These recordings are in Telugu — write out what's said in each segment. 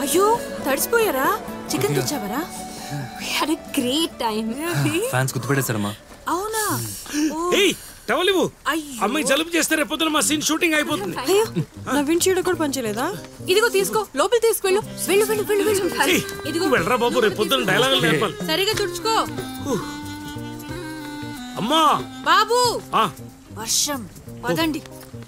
అయ్యో తడిసిపోయారా చికెన్ తెచ్చావరా We had a great time. Fans గుర్తుపెట్టేశారమ్మా అవునా ఓ, ఏయ్ టవల్ ఇవ్వు అయ్యో. అమ్మాయి జలుబు చేస్తే రేపు పొద్దున మా సీన్ షూటింగ్ అయిపోతుంది అయ్యో నా విండ్షీల్డ్ కూడా పనిచేయలేదా ఇదిగో తీసుకో లోపల తీసుకెళ్ళు వెళ్ళు వెళ్ళు వెళ్ళు వెళ్ళు ఏయ్, ఇదిగో వెళ్ళరా బాబు రేపు పొద్దున డైలాగులు నేర్పాలి సరిగా తుడుచుకో అమ్మా బాబు ఆ, వర్షం పదండి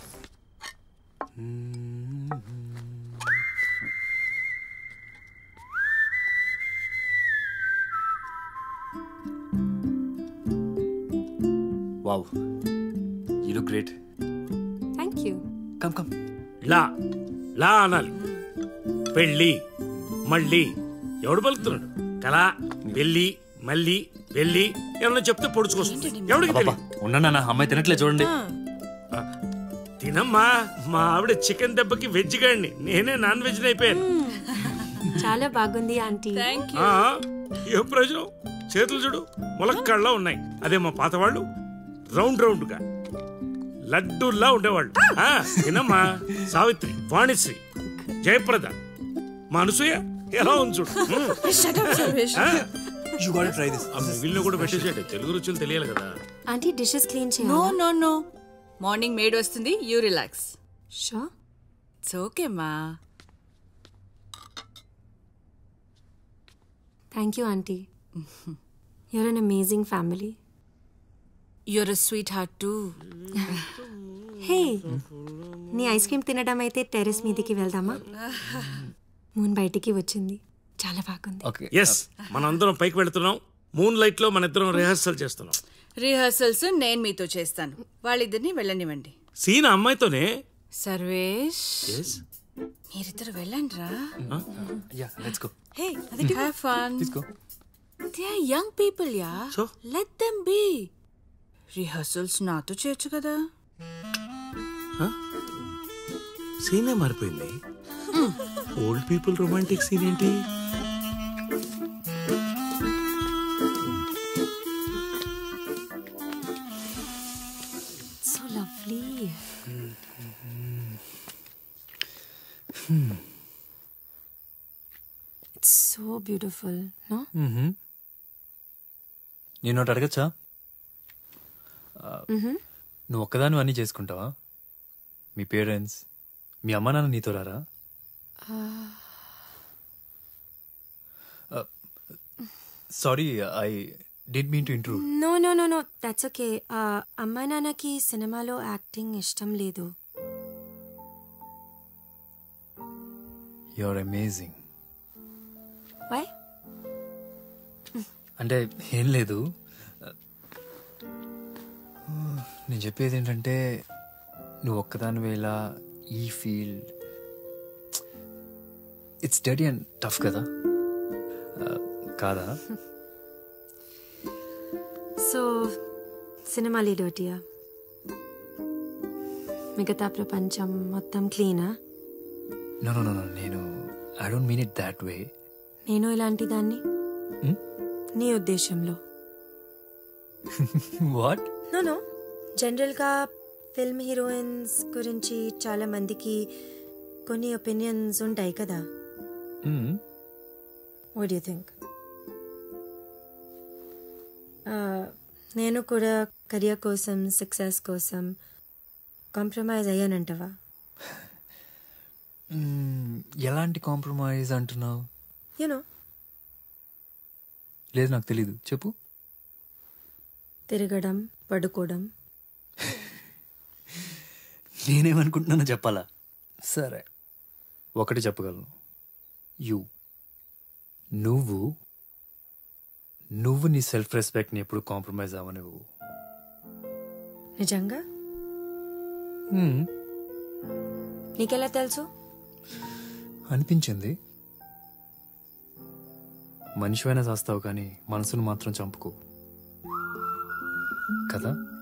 wow you look great Thank you. Come come లా లా అనాలి పెళ్ళి మళ్ళీ ఎవడు పలుకుతున్నాడు కళ పెళ్ళి మళ్ళీ వెళ్ళి ఏమన్నా చెప్తే పొడుచుకొస్తుంది ఎవడికి బాబా తెలియదు ఉన్నా నాన్న అమ్మాయి తినట్లే చూడండి తినమ్మా మా ఆవిడ చికెన్ దెబ్బకి వెజ్ గాడిని నేనే నాన్ వెజ్ అయిపోయాను చాలా బాగుంది ఆంటీ ఆ, ఏ ప్రయోజనం చేతులు చూడు ములక్కళ్ళ ఉన్నాయి అదే మా పాత వాళ్ళు రౌండ్ రౌండ్ గా లడ్డూల్లా ఉండేవాళ్ళు ఆ, తినమ్మా సావిత్రి వాణిశ్రీ జయప్రద మా అనసూయ ఎలా ఉంది చూడు ఉమ్. ఆ, యు గాట్ ట్రై దిస్ ఆ మిగిలిన కూడా పెట్టేసేయండి తెలుగు రుచులు తెలియాలి కదా ఆంటీ డిషెస్ క్లీన్ నో చేయాలి నో నో మార్నింగ్ మేడ్ వస్తుంది you relax show it's okay మా thank you aunty your an amazing family your a sweet heart to hey నీ ఐస్ క్రీమ్ తినడం అయితే టెర్రస్ మీదకి వెళ్దామా మూన్ బయటికి వచ్చింది చాలా బాగుంది ఓకే ఎస్ మనందరం పైకి వెళ్తున్నాం మూన్ లైట్ లో మన ఇద్దరం రిహార్సల్ చేస్తున్నాం రిహర్సల్స్ నేను మీతో చేస్తాను వాళ్ళిద్దరిని వెళ్ళనివ్వండి సీన్ ఆ అమ్మాయితోనే సర్వేష్ Yes. మీరిద్దరు వెళ్ళండి రా yeah let's go hey have fun తీసుకో they are young people yeah So? Let them be rehearsals నాతో చేయొచ్చు కదా సీనే మారిపోయింది ఓల్డ్ పీపుల్ రొమాంటిక్ సీన్ ఏంటి so lovely it's so beautiful no నేను ఒకటి అడగచ్చా నువ్వు ఒక్కదాని అన్నీ చేసుకుంటావా మీ పేరెంట్స్ మీ అమ్మ నాన్న నీతో రారా sorry I did mean to intrude no no no no that's okay అమ్మా నాన్నకి సినిమాలో యాక్టింగ్ ఇష్టం లేదు యు ఆర్ అమేజింగ్ వై అంటే ఏం లేదు నేను చెప్పేది ఏంటంటే నువ్వు ఒక్కదాని వేళ ఈ field it's deadly and tough కదా Uh, కాదా సో సినిమా లీడోటియా మిగతా ప్రపంచం మొత్తం క్లీనా నో నో నో నేను I don't mean it that way నేను ఇలాంటి దాన్ని Hmm? నీ ఉద్దేశంలో వాట్ నో నో జనరల్గా ఫిల్మ్ హీరోయిన్స్ గురించి చాలా మందికి కొన్ని ఒపీనియన్స్ ఉంటాయి కదా వాట్ యూ థింక్ నేను కూడా కెరియర్ కోసం సక్సెస్ కోసం కాంప్రమైజ్ అయ్యానంటవా ఎలాంటి కాంప్రమైజ్ అంటున్నావు యూనో లేదు నాకు తెలీదు చెప్పు తిరగడం పడుకోవడం నేనేమనుకుంటున్నానో చెప్పాలా సరే ఒకటి చెప్పగలను యు నువ్వు నువ్వు నీ సెల్ఫ్ రెస్పెక్ట్ని ఎప్పుడు కాంప్రమైజ్ అవ్వనివ్వు నిజంగా Hmm, నీకెలా తెలుసు అనిపించింది మనిషివైనా చేస్తావు కానీ మనసును మాత్రం చంపుకో కదా